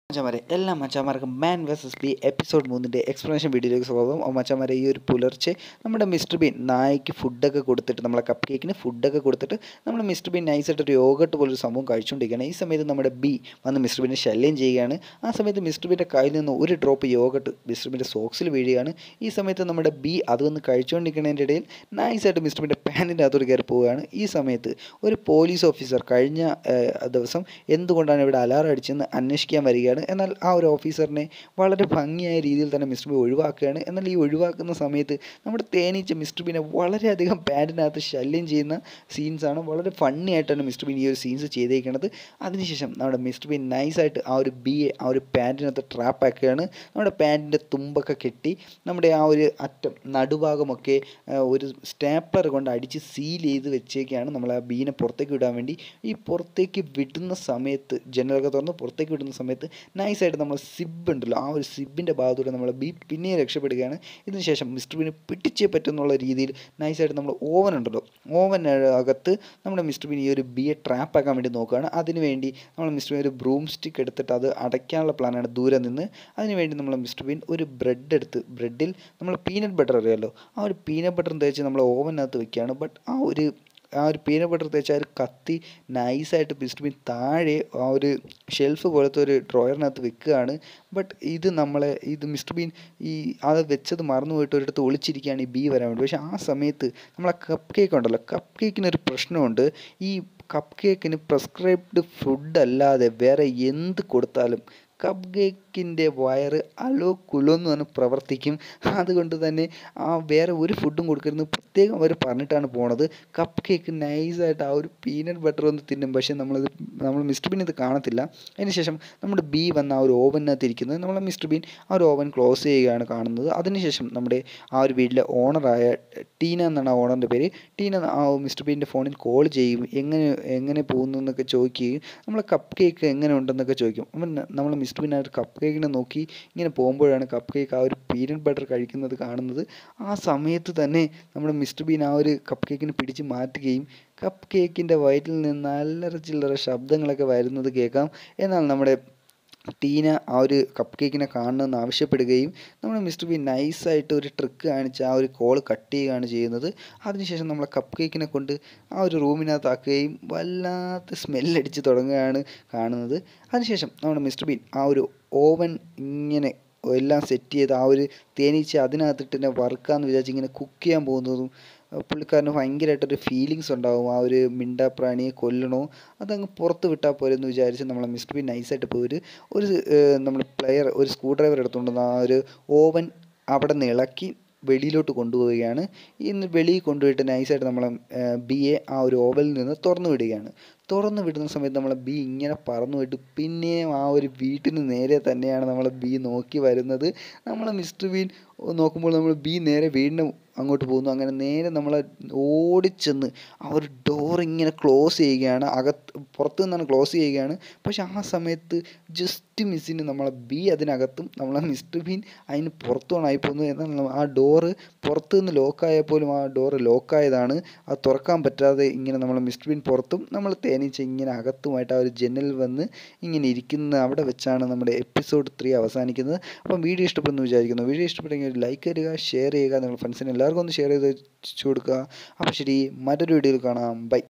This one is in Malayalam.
മച്ചാമാരെ എല്ലാ മച്ചാമാർക്കും മാൻ വേഴ്സസ് ബി എപ്പിസോഡ് മൂന്നിൻ്റെ എക്സ്പ്ലനേഷൻ വീഡിയോയിലേക്ക് സ്വാഗതം അപ്പോൾ മച്ചാമാരെ ഈ ഒരു പുലർച്ചെ നമ്മുടെ മിസ്റ്റർ ബീൻ നായ്ക്ക് ഫുഡൊക്കെ കൊടുത്തിട്ട് നമ്മളെ കപ്പ് കേക്കിന് ഫുഡൊക്കെ കൊടുത്തിട്ട് നമ്മൾ മിസ്റ്റർ ബീൻ നൈസായിട്ട് ഒരു യോഗട്ട് പോലൊരു സംഭവം കഴിച്ചുകൊണ്ടിരിക്കുകയാണ് ഈ സമയത്ത് നമ്മുടെ ബി വന്ന് മിസ്റ്റർ ബീനെ ശല്യം ചെയ്യുകയാണ് ആ സമയത്ത് മിസ്റ്റർ ബീൻ്റെ കയ്യിൽ നിന്ന് ഒരു ഡ്രോപ്പ് യോഗട്ട് മിസ്റ്റർ ബീൻ്റെ സോക്സിൽ വീഴുകയാണ് ഈ സമയത്ത് നമ്മുടെ ബി അത് വന്ന് കഴിച്ചുകൊണ്ടിരിക്കുന്നതിൻ്റെ ഇടയിൽ നൈസായിട്ട് മിസ്റ്റർ ബീൻ്റെ പാൻറ്റിൻ്റെ അകത്തോട്ട് കയറി പോവുകയാണ് ഈ സമയത്ത് ഒരു പോലീസ് ഓഫീസർ കഴിഞ്ഞ ഏഹ്, ദിവസം എന്തുകൊണ്ടാണ് ഇവിടെ അലാറം അടിച്ചെന്ന് അന്വേഷിക്കാൻ വരികയാണ് എന്നാൽ ആ ഒരു ഓഫീസറിനെ വളരെ ഭംഗിയായ രീതിയിൽ തന്നെ മിസ്റ്റർ ബി ഒഴിവാക്കുകയാണ് എന്നാൽ ഈ ഒഴിവാക്കുന്ന സമയത്ത് നമ്മുടെ തേനീച്ച മിസ്റ്റർ ബീനെ വളരെയധികം പാൻറ്റിനകത്ത് ശല്യം ചെയ്യുന്ന സീൻസാണ് വളരെ ഫണ്ണി ആയിട്ടാണ് മിസ്റ്റർ ബീൻ ഈ ഒരു സീൻസ് ചെയ്തേക്കുന്നത് അതിനുശേഷം നമ്മുടെ മിസ്റ്റർ ബീൻ നൈസായിട്ട് ആ ഒരു ബിയെ ആ ഒരു പാൻറ്റിനകത്ത് ട്രാപ്പ് ആക്കുകയാണ് നമ്മുടെ പാൻറ്റിൻ്റെ തുമ്പൊക്കെ കെട്ടി നമ്മുടെ ആ ഒരു അറ്റം നടുഭാഗമൊക്കെ ആ, ഒരു സ്റ്റാപ്ലർ കൊണ്ട് അടിച്ച് സീൽ ചെയ്ത് വെച്ചേക്കാണ് നമ്മൾ ആ ബീനെ പുറത്തേക്ക് വിടാൻ വേണ്ടി ഈ പുറത്തേക്ക് വിടുന്ന സമയത്ത് ജനലൊക്കെ തുറന്ന് പുറത്തേക്ക് വിടുന്ന സമയത്ത് നൈസായിട്ട് നമ്മൾ സിബ് ഉണ്ടല്ലോ ആ ഒരു സിബിൻ്റെ ഭാഗത്തൂടെ നമ്മൾ ബി പിന്നെയും രക്ഷപ്പെടുകയാണ് ഇതിന് ശേഷം മിസ്റ്റർ ബീനെ പിടിച്ചേ പറ്റുന്നുള്ള രീതിയിൽ നൈസായിട്ട് നമ്മൾ ഓവൻ ഉണ്ടല്ലോ ഓവൻ അകത്ത് നമ്മുടെ മിസ്റ്റർ ബീൻ ഈ ഒരു ബിയെ ട്രാപ്പ് ആക്കാൻ വേണ്ടി നോക്കുകയാണ് അതിന് വേണ്ടി നമ്മൾ മിസ്റ്റർ ബീൻ ഒരു ബ്രൂം സ്റ്റിക്ക് എടുത്തിട്ട് അത് അടയ്ക്കാനുള്ള പ്ലാനാണ് ദൂരെ നിന്ന് അതിന് വേണ്ടി നമ്മൾ മിസ്റ്റർ ബീൻ ഒരു ബ്രെഡ് എടുത്ത് ബ്രെഡിൽ നമ്മൾ പീനട്ട് ബട്ടർ അറിയാമല്ലോ ആ ഒരു പീനട്ട് ബട്ടർ തേച്ച് നമ്മൾ ഓവനകത്ത് വെക്കുകയാണ് ബട്ട് ആ ഒരു ആ ഒരു പീനട്ട് ബട്ടർ തേച്ച ആ ഒരു കത്തി നൈസായിട്ട് മിസ്റ്റർ ബീൻ താഴെ ആ ഒരു ഷെൽഫ് പോലത്തെ ഒരു ഡ്രോയറിനകത്ത് വെക്കുകയാണ് ബട്ട് ഇത് നമ്മളെ ഇത് മിസ്റ്റർ ബീൻ ഈ അത് വെച്ചത് മറന്നു പോയിട്ട് ഒരിടത്ത് ഒളിച്ചിരിക്കുകയാണ് ഈ ബി വരാൻ വേണ്ടി പക്ഷേ ആ സമയത്ത് നമ്മളെ കപ്പ് കേക്ക് ഉണ്ടല്ലോ കപ്പ് കേക്കിനൊരു പ്രശ്നമുണ്ട് ഈ കപ്പ് കേക്കിന് പ്രിസ്ക്രൈബ്ഡ് ഫുഡ് അല്ലാതെ വേറെ എന്ത് കൊടുത്താലും കപ്പ് കേക്കിൻ്റെ വയറ് അലോ കുലോ എന്ന് പറഞ്ഞ് പ്രവർത്തിക്കും അതുകൊണ്ട് തന്നെ ആ വേറെ ഒരു ഫുഡും കൊടുക്കരുത് പ്രത്യേകം അവർ പറഞ്ഞിട്ടാണ് പോണത് കപ്പ് കേക്ക് നൈസായിട്ട് ആ ഒരു പീനട്ട് ബട്ടർ ഒന്ന് തിന്നും പക്ഷേ നമ്മളത് നമ്മൾ മിസ്റ്റർ ബീൻ ഇത് കാണത്തില്ല അതിനുശേഷം നമ്മുടെ ബി വന്ന ആ ഒരു ഓവനകത്ത് ഇരിക്കുന്നത് നമ്മൾ മിസ്റ്റർ ബീൻ ആ ഒരു ഓവൻ ക്ലോസ് ചെയ്യുകയാണ് കാണുന്നത് അതിനുശേഷം നമ്മുടെ ആ ഒരു വീട്ടിലെ ഓണറായ ടീന എന്നാണ് ആ ഓണറിൻ്റെ പേര് ടീന ആ മിസ്റ്റർ ബീൻ്റെ ഫോണിൽ കോൾ ചെയ്യും എങ്ങനെ എങ്ങനെ പോകുന്നു എന്നൊക്കെ ചോദിക്കുകയും നമ്മളെ കപ്പ് കേക്ക് എങ്ങനെ ഉണ്ടെന്നൊക്കെ ചോദിക്കും അപ്പം നമ്മൾ മിസ്റ്റർ ബീൻ ആ ഒരു കപ്പ് കേക്കിനെ നോക്കി ഇങ്ങനെ പോകുമ്പോഴാണ് കപ്പ് കേക്ക് ആ ഒരു പീനട്ട് ബട്ടർ കഴിക്കുന്നത് കാണുന്നത് ആ സമയത്ത് തന്നെ നമ്മുടെ മിസ്റ്റർ ബീൻ ആ ഒരു കപ്പ് കേക്കിനെ പിടിച്ച് മാറ്റുകയും കപ്പ് കേക്കിൻ്റെ വയറ്റിൽ നിന്ന് അല്ലറ ചില്ലറ ശബ്ദങ്ങളൊക്കെ വരുന്നത് കേൾക്കാം എന്നാൽ നമ്മുടെ ടീന ആ ഒരു കപ്പ് കേക്കിനെ കാണണമെന്ന് ആവശ്യപ്പെടുകയും നമ്മുടെ മിസ്റ്റർ ബി നൈസായിട്ട് ഒരു ട്രിക്ക് കാണിച്ച് ആ ഒരു കോൾ കട്ട് ചെയ്യുകയാണ് ചെയ്യുന്നത് അതിനുശേഷം നമ്മളെ കപ്പ് കേക്കിനെ കൊണ്ട് ആ ഒരു റൂമിനകത്താക്കുകയും വല്ലാത്ത സ്മെല്ലടിച്ച് തുടങ്ങുകയാണ് കാണുന്നത് അതിനുശേഷം നമ്മുടെ മിസ്റ്റർ ബീൻ ആ ഒരു ഓവൻ ഇങ്ങനെ എല്ലാം സെറ്റ് ചെയ്ത് ആ ഒരു തേനീച്ച അതിനകത്തിട്ട് തന്നെ വറുക്കാമെന്ന് വിചാരിച്ച് ഇങ്ങനെ കുക്ക് ചെയ്യാൻ പോകുന്നതും അഹ് പുള്ളിക്കാരന് ഭയങ്കരമായിട്ടൊരു ഫീലിങ്സ് ഉണ്ടാവും ആ ഒരു മിണ്ടാപ്രാണിയെ കൊല്ലണോ അതങ്ങ് പുറത്ത് വിട്ടാൽ പോരെ എന്ന് വിചാരിച്ച് നമ്മളെ മിസ്റ്റർ ബി നൈസായിട്ട് പോയി ഒരു ഒരു നമ്മൾ പ്ലെയർ ഒരു സ്ക്രൂ ഡ്രൈവർ എടുത്തുകൊണ്ട് വന്ന് ആ ഒരു ഓവൻ അവിടെ നിന്ന് ഇളക്കി വെളിയിലോട്ട് കൊണ്ടുപോവുകയാണ് ഇന്ന് വെളിയിൽ കൊണ്ടുപോയിട്ട് നൈസായിട്ട് നമ്മളെ ബിയെ ആ ഒരു ഓവനിൽ നിന്ന് തുറന്നു വിടുകയാണ് തുറന്നു വിടുന്ന സമയത്ത് നമ്മളെ ബി ഇങ്ങനെ പറന്നു പോയിട്ട് പിന്നെയും ആ ഒരു വീട്ടിന് നേരെ തന്നെയാണ് നമ്മളെ ബി നോക്കി വരുന്നത് നമ്മളെ മിസ്റ്റർ ബീൻ നോക്കുമ്പോൾ നമ്മൾ ബി നേരെ വീടിന് അങ്ങോട്ട് പോകുന്നു അങ്ങനെ നേരെ നമ്മൾ ഓടിച്ചെന്ന് ആ ഒരു ഡോർ ഇങ്ങനെ ക്ലോസ് ചെയ്യുകയാണ് അകത്ത് പുറത്ത് നിന്നാണ് ക്ലോസ് ചെയ്യുകയാണ് പക്ഷെ ആ സമയത്ത് ജസ്റ്റ് മിസ്സിന് നമ്മളെ ബി അതിനകത്തും നമ്മളെ മിസ്റ്റർ ബീൻ അതിന് പുറത്തുമാണ് ആയിപ്പോകുന്നത് എന്നാൽ നമ്മ- ആ ഡോറ് പുറത്ത് നിന്ന് ലോക്കായാൽ പോലും ആ ഡോറ് ലോക്കായതാണ് അത് തുറക്കാൻ പറ്റാതെ ഇങ്ങനെ നമ്മളെ മിസ്റ്റർ ബീൻ പുറത്തും നമ്മൾ തേനീച്ച ഇങ്ങനെ അകത്തുമായിട്ട് ആ ഒരു ജനൽ വന്ന് ഇങ്ങനെ ഇരിക്കുന്ന അവിടെ വെച്ചാണ് നമ്മുടെ എപ്പിസോഡ് ത്രീ അവസാനിക്കുന്നത് അപ്പം വീഡിയോ ഇഷ്ടപ്പെടുന്നു വിചാരിക്കുന്നു വീഡിയോ ഇഷ്ടപ്പെട്ടെങ്കിൽ ലൈക്ക് തരിക ഷെയർ ചെയ്യുക നിങ്ങളുടെ ഫ്രണ്ട്സിന് എല്ലാവർക്കും ഒന്ന് ഷെയർ ചെയ്ത് വെച്ച് കൊടുക്കുക അപ്പോൾ ശരി മറ്റൊരു വീഡിയോയിൽ കാണാം ബൈ